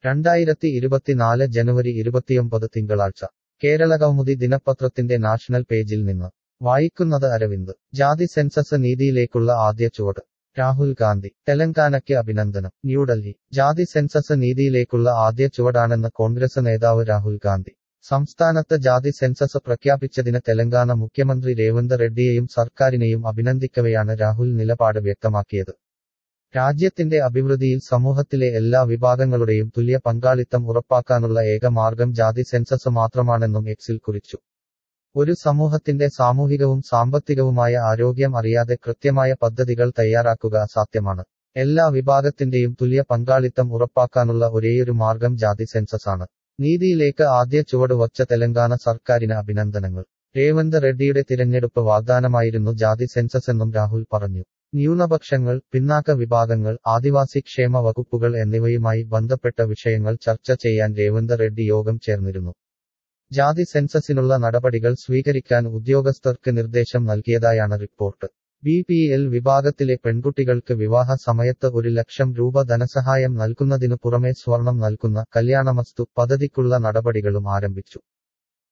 രണ്ടായിരത്തി ഇരുപത്തിനാല് ജനുവരി ഇരുപത്തിയൊമ്പത് തിങ്കളാഴ്ച കേരളകൗമുദി ദിനപത്രത്തിന്റെ നാഷണൽ പേജിൽ നിന്ന് വായിക്കുന്നത് അരവിന്ദ് ജാതി സെൻസസ് നീതിയിലേക്കുള്ള ആദ്യ ചുവട് രാഹുൽ ഗാന്ധി തെലങ്കാനയ്ക്ക് അഭിനന്ദനം ന്യൂഡൽഹി ജാതി സെൻസസ് നീതിയിലേക്കുള്ള ആദ്യ ചുവടാണെന്ന് കോൺഗ്രസ് നേതാവ് രാഹുൽ ഗാന്ധി സംസ്ഥാനത്ത് ജാതി സെൻസസ് പ്രഖ്യാപിച്ചതിന് തെലങ്കാന മുഖ്യമന്ത്രി രേവന്ത് റെഡ്ഡിയെയും സർക്കാരിനെയും അഭിനന്ദിക്കവെയാണ് രാഹുൽ നിലപാട് വ്യക്തമാക്കിയത് രാജ്യത്തിന്റെ അഭിവൃദ്ധിയിൽ സമൂഹത്തിലെ എല്ലാ വിഭാഗങ്ങളുടെയും തുല്യ പങ്കാളിത്തം ഉറപ്പാക്കാനുള്ള ഏക മാർഗം ജാതി സെൻസസ് മാത്രമാണെന്നും എക്സിൽ കുറിച്ചു ഒരു സമൂഹത്തിന്റെ സാമൂഹികവും സാമ്പത്തികവുമായ ആരോഗ്യം അറിയാതെ കൃത്യമായ പദ്ധതികൾ തയ്യാറാക്കുക അസാധ്യമാണ് എല്ലാ വിഭാഗത്തിന്റെയും തുല്യ പങ്കാളിത്തം ഉറപ്പാക്കാനുള്ള ഒരേയൊരു മാർഗം ജാതി സെൻസസ് ആണ് നീതിയിലേക്ക് ആദ്യ ചുവട് വച്ച തെലങ്കാന സർക്കാരിന് അഭിനന്ദനങ്ങൾ രേവന്ത് റെഡ്ഡിയുടെ തിരഞ്ഞെടുപ്പ് വാഗ്ദാനമായിരുന്നു ജാതി സെൻസസ് എന്നും രാഹുൽ പറഞ്ഞു ന്യൂനപക്ഷങ്ങൾ പിന്നാക്ക വിഭാഗങ്ങൾ ആദിവാസി ക്ഷേമ വകുപ്പുകൾ എന്നിവയുമായി ബന്ധപ്പെട്ട വിഷയങ്ങൾ ചർച്ച ചെയ്യാൻ രേവന്ത് റെഡ്ഡി യോഗം ചേർന്നിരുന്നു ജാതി സെൻസസിനുള്ള നടപടികൾ സ്വീകരിക്കാൻ ഉദ്യോഗസ്ഥർക്ക് നിർദ്ദേശം നൽകിയതായാണ് റിപ്പോർട്ട് ബി പി എൽ വിഭാഗത്തിലെ പെൺകുട്ടികൾക്ക് വിവാഹ സമയത്ത് ഒരു ലക്ഷം രൂപ ധനസഹായം നൽകുന്നതിനു പുറമെ സ്വർണം നൽകുന്ന കല്യാണമസ്തു പദ്ധതിക്കുള്ള നടപടികളും ആരംഭിച്ചു